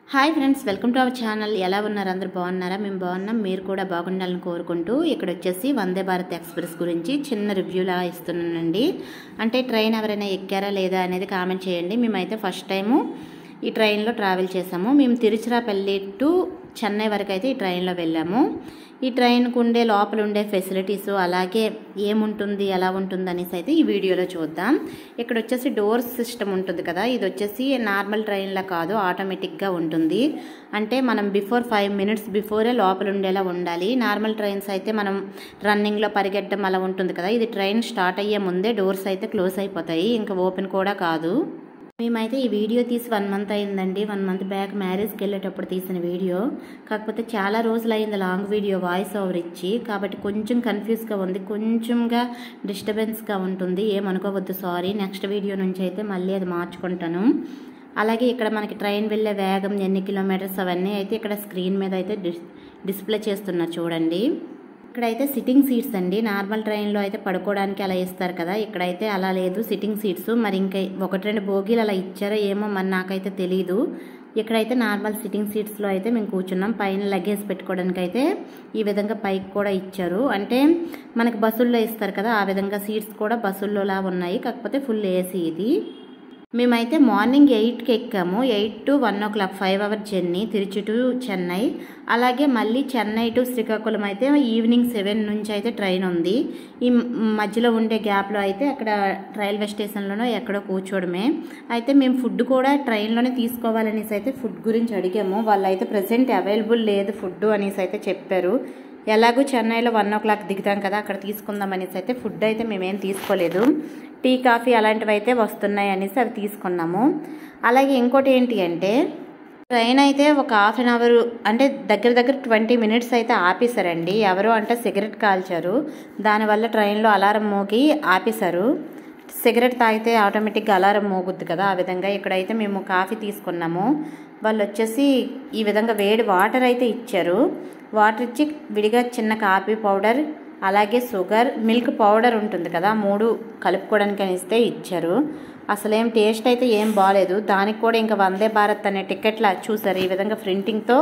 hi friends welcome to our channel ఎలా ఉన్నారు అందరు బాగున్నారా మేము బాగున్నాం మీరు కూడా బాగుండాలని కోరుకుంటూ ఇక్కడ వచ్చేసి వందే భారత్ ఎక్స్ప్రెస్ గురించి చిన్న రివ్యూలా ఇస్తున్నానండి అంటే ట్రైన్ ఎవరైనా ఎక్కారా లేదా అనేది కామెంట్ చేయండి మేమైతే ఫస్ట్ టైము ఈ ట్రైన్లో ట్రావెల్ చేసాము మేము తిరుచిరాపల్లి టు చెన్నై వరకు అయితే ఈ ట్రైన్లో వెళ్ళాము ఈ ట్రైన్కు ఉండే లోపల ఉండే ఫెసిలిటీస్ అలాగే ఏముంటుంది ఎలా ఉంటుంది అనేసి అయితే ఈ వీడియోలో చూద్దాం ఇక్కడ వచ్చేసి డోర్ సిస్టమ్ ఉంటుంది కదా ఇది వచ్చేసి నార్మల్ ట్రైన్లా కాదు ఆటోమేటిక్గా ఉంటుంది అంటే మనం బిఫోర్ ఫైవ్ మినిట్స్ బిఫోరే లోపల ఉండేలా ఉండాలి నార్మల్ ట్రైన్స్ అయితే మనం రన్నింగ్లో పరిగెట్టడం అలా ఉంటుంది కదా ఇది ట్రైన్ స్టార్ట్ అయ్యే ముందే డోర్స్ అయితే క్లోజ్ అయిపోతాయి ఇంకా ఓపెన్ కూడా కాదు మేమైతే ఈ వీడియో తీసి వన్ మంత్ అయిందండి వన్ మంత్ బ్యాక్ మ్యారేజ్కి వెళ్ళేటప్పుడు తీసిన వీడియో కాకపోతే చాలా రోజులు అయింది లాంగ్ వీడియో వాయిస్ ఓవర్ ఇచ్చి కాబట్టి కొంచెం కన్ఫ్యూజ్గా ఉంది కొంచెంగా డిస్టర్బెన్స్గా ఉంటుంది ఏమనుకోవద్దు సారీ నెక్స్ట్ వీడియో నుంచి అయితే మళ్ళీ అది మార్చుకుంటాను అలాగే ఇక్కడ మనకి ట్రైన్ వెళ్ళే వేగం ఎన్ని కిలోమీటర్స్ అవన్నీ అయితే ఇక్కడ స్క్రీన్ మీద అయితే డిస్ డిస్ప్లే చేస్తున్నారు చూడండి ఇక్కడైతే సిట్టింగ్ సీట్స్ అండి నార్మల్ ట్రైన్లో అయితే పడుకోవడానికి అలా ఇస్తారు కదా ఇక్కడైతే అలా లేదు సిట్టింగ్ సీట్స్ మరి ఇంకా ఒకటి రెండు బోగీలు అలా ఇచ్చారో ఏమో మరి నాకైతే తెలియదు ఇక్కడైతే నార్మల్ సిట్టింగ్ సీట్స్లో అయితే మేము కూర్చున్నాం పైన లగేజ్ పెట్టుకోవడానికి అయితే ఈ విధంగా పైకి కూడా ఇచ్చారు అంటే మనకి బస్సుల్లో ఇస్తారు కదా ఆ విధంగా సీట్స్ కూడా బస్సుల్లోలా ఉన్నాయి కాకపోతే ఫుల్ ఏసీ ఇది మేమైతే మార్నింగ్ ఎయిట్కి ఎక్కాము eight to one o'clock five hour journey Tiruchi to Chennai అలాగే మళ్ళీ చెన్నై టు శ్రీకాకుళం అయితే ఈవినింగ్ సెవెన్ నుంచి అయితే ట్రైన్ ఉంది ఈ మధ్యలో ఉండే గ్యాప్లో అయితే అక్కడ రైల్వే స్టేషన్లోనో ఎక్కడో కూర్చోవడమే అయితే మేము ఫుడ్ కూడా ట్రైన్లోనే తీసుకోవాలనేసి అయితే ఫుడ్ గురించి అడిగాము వాళ్ళు అయితే ప్రజెంట్ అవైలబుల్ లేదు ఫుడ్ అనేసి అయితే చెప్పారు ఎలాగో చెన్నైలో వన్ ఓ క్లాక్ దిగుతాం కదా అక్కడ తీసుకుందాం అనేసి అయితే ఫుడ్ అయితే మేమేం తీసుకోలేదు టీ కాఫీ అలాంటివి అయితే వస్తున్నాయి అనేసి అవి తీసుకున్నాము అలాగే ఇంకోటి ఏంటి అంటే ట్రైన్ అయితే ఒక హాఫ్ అన్ అవర్ అంటే దగ్గర దగ్గర ట్వంటీ మినిట్స్ అయితే ఆపేశారండి ఎవరు అంటే సిగరెట్ కాల్చారు దానివల్ల ట్రైన్లో అలారం మోగి ఆపేశారు సిగరెట్ తాగితే ఆటోమేటిక్గా అలారం మోగుద్ది కదా ఆ విధంగా ఇక్కడైతే మేము కాఫీ తీసుకున్నాము వాళ్ళు వచ్చేసి ఈ విధంగా వేడి వాటర్ అయితే ఇచ్చారు వాటర్ ఇచ్చి విడిగా చిన్న కాఫీ పౌడర్ అలాగే షుగర్ మిల్క్ పౌడర్ ఉంటుంది కదా మూడు కలుపుకోవడానికి అని ఇస్తే ఇచ్చారు అసలేం టేస్ట్ అయితే ఏం బాగాలేదు దానికి కూడా ఇంకా వందే భారత్ అనే టికెట్లా చూసారు ఈ విధంగా ప్రింటింగ్తో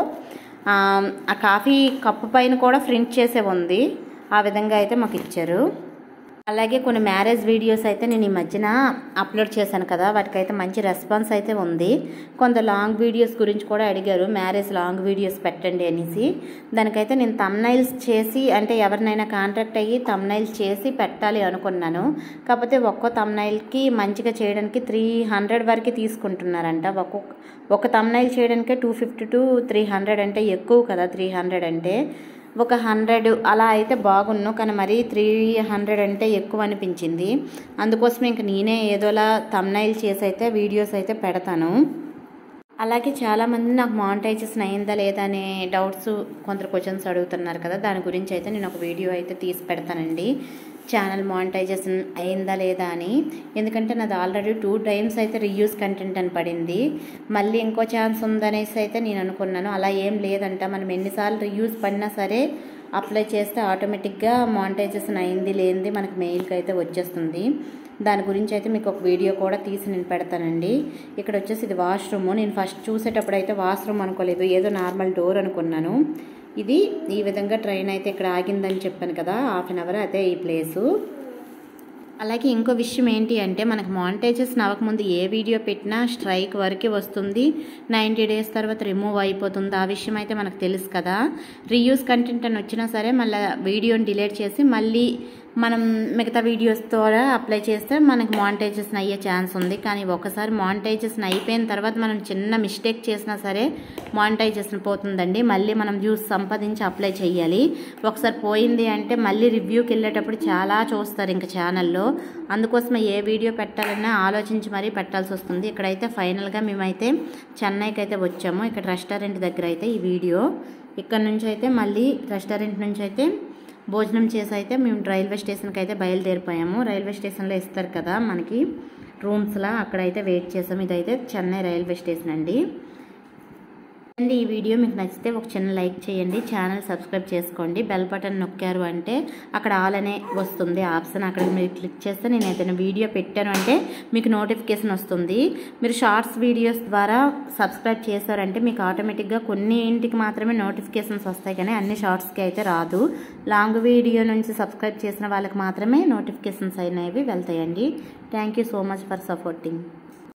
ఆ కాఫీ కప్పు పైన కూడా ప్రింట్ చేసే ఉంది ఆ విధంగా అయితే మాకు ఇచ్చారు అలాగే కొన్ని మ్యారేజ్ వీడియోస్ అయితే నేను ఈ మధ్యన అప్లోడ్ చేశాను కదా వాటికైతే మంచి రెస్పాన్స్ అయితే ఉంది కొంత లాంగ్ వీడియోస్ గురించి కూడా అడిగారు మ్యారేజ్ లాంగ్ వీడియోస్ పెట్టండి అనేసి దానికైతే నేను తమ్నైల్స్ చేసి అంటే ఎవరినైనా కాంటాక్ట్ అయ్యి తమ్నైల్స్ చేసి పెట్టాలి అనుకున్నాను కాకపోతే ఒక్కో తమ్నైల్కి మంచిగా చేయడానికి త్రీ హండ్రెడ్ వరకు తీసుకుంటున్నారంట ఒక్కొక్క ఒక తమ్నైల్ చేయడానికే two fifty to three hundred అంటే ఎక్కువ కదా త్రీ హండ్రెడ్ అంటే ఒక హండ్రెడ్ అలా అయితే బాగున్ను కానీ మరీ త్రీ హండ్రెడ్ అంటే ఎక్కువ అనిపించింది అందుకోసం ఇంక నేనే ఏదోలా తమ్నైల్ చేసి అయితే వీడియోస్ అయితే పెడతాను అలాగే చాలామంది నాకు మానిటైజేషన్ అయిందా లేదా అనే డౌట్స్ కొందరు క్వశ్చన్స్ అడుగుతున్నారు కదా దాని గురించి అయితే నేను ఒక వీడియో అయితే తీసి పెడతానండి ఛానల్ మానిటైజేషన్ అయిందా లేదా అని ఎందుకంటే నాది ఆల్రెడీ టూ టైమ్స్ అయితే రీయూస్ కంటెంట్ అని పడింది మళ్ళీ ఇంకో ఛాన్స్ ఉందనేసి అయితే నేను అనుకున్నాను అలా ఏం లేదంట మనం ఎన్నిసార్లు రీయూస్ పడినా సరే అప్లై చేస్తే ఆటోమేటిక్గా మానిటైజేషన్ అయింది లేనిది మనకి మెయిల్కి అయితే వచ్చేస్తుంది దాని గురించి అయితే మీకు ఒక వీడియో కూడా తీసి నేను పెడతానండి ఇక్కడ వచ్చేసి ఇది వాష్రూమ్ నేను ఫస్ట్ చూసేటప్పుడు అయితే వాష్రూమ్ అనుకోలేదు ఏదో నార్మల్ డోర్ అనుకున్నాను ఇది ఈ విధంగా ట్రైన్ అయితే ఇక్కడ ఆగిందని చెప్పాను కదా హాఫ్ అన్ అవర్ అదే ఈ ప్లేసు అలాగే ఇంకో విషయం ఏంటి అంటే మనకు మానిటైజేషన్ అవ్వకముందు ఏ వీడియో పెట్టినా స్ట్రైక్ వరకు వస్తుంది నైంటీ డేస్ తర్వాత రిమూవ్ అయిపోతుంది ఆ విషయం అయితే మనకు తెలుసు కదా రీయూస్ కంటెంట్ అని వచ్చినా సరే మళ్ళీ వీడియోని డిలీట్ చేసి మళ్ళీ మనం మిగతా వీడియోస్ ద్వారా అప్లై చేస్తే మనకి మానిటైజేషన్ అయ్యే ఛాన్స్ ఉంది కానీ ఒకసారి మానిటైజేషన్ అయిపోయిన తర్వాత మనం చిన్న మిస్టేక్ చేసినా సరే మానిటైజేషన్ పోతుందండి మళ్ళీ మనం వ్యూస్ సంపాదించి అప్లై చేయాలి ఒకసారి పోయింది అంటే మళ్ళీ రివ్యూకి వెళ్ళేటప్పుడు చాలా చూస్తారు ఇంకా ఛానల్లో అందుకోసం ఏ వీడియో పెట్టాలన్నా ఆలోచించి మరీ పెట్టాల్సి వస్తుంది ఇక్కడైతే ఫైనల్గా మేమైతే చెన్నైకి అయితే వచ్చాము ఇక్కడ రెస్టారెంట్ దగ్గర అయితే ఈ వీడియో ఇక్కడ నుంచి అయితే మళ్ళీ రెస్టారెంట్ నుంచి అయితే భోజనం చేసి అయితే మేము రైల్వే స్టేషన్కి అయితే బయలుదేరిపోయాము రైల్వే స్టేషన్లో ఇస్తారు కదా మనకి రూమ్స్లా అక్కడైతే వెయిట్ చేసాము ఇదైతే చెన్నై రైల్వే స్టేషన్ అండి అండి ఈ వీడియో మీకు నచ్చితే ఒక చిన్న లైక్ చేయండి ఛానల్ సబ్స్క్రైబ్ చేసుకోండి బెల్ బటన్ నొక్కారు అంటే అక్కడ ఆల్ అనే వస్తుంది ఆప్షన్ అక్కడ మీరు క్లిక్ చేస్తే నేను ఏదైనా వీడియో పెట్టాను అంటే మీకు నోటిఫికేషన్ వస్తుంది మీరు షార్ట్స్ వీడియోస్ ద్వారా సబ్స్క్రైబ్ చేశారంటే మీకు ఆటోమేటిక్గా కొన్ని ఇంటికి మాత్రమే నోటిఫికేషన్స్ వస్తాయి కానీ అన్ని షార్ట్స్కి అయితే రాదు లాంగ్ వీడియో నుంచి సబ్స్క్రైబ్ చేసిన వాళ్ళకి మాత్రమే నోటిఫికేషన్స్ అనేవి వెళ్తాయండి thank you so much for supporting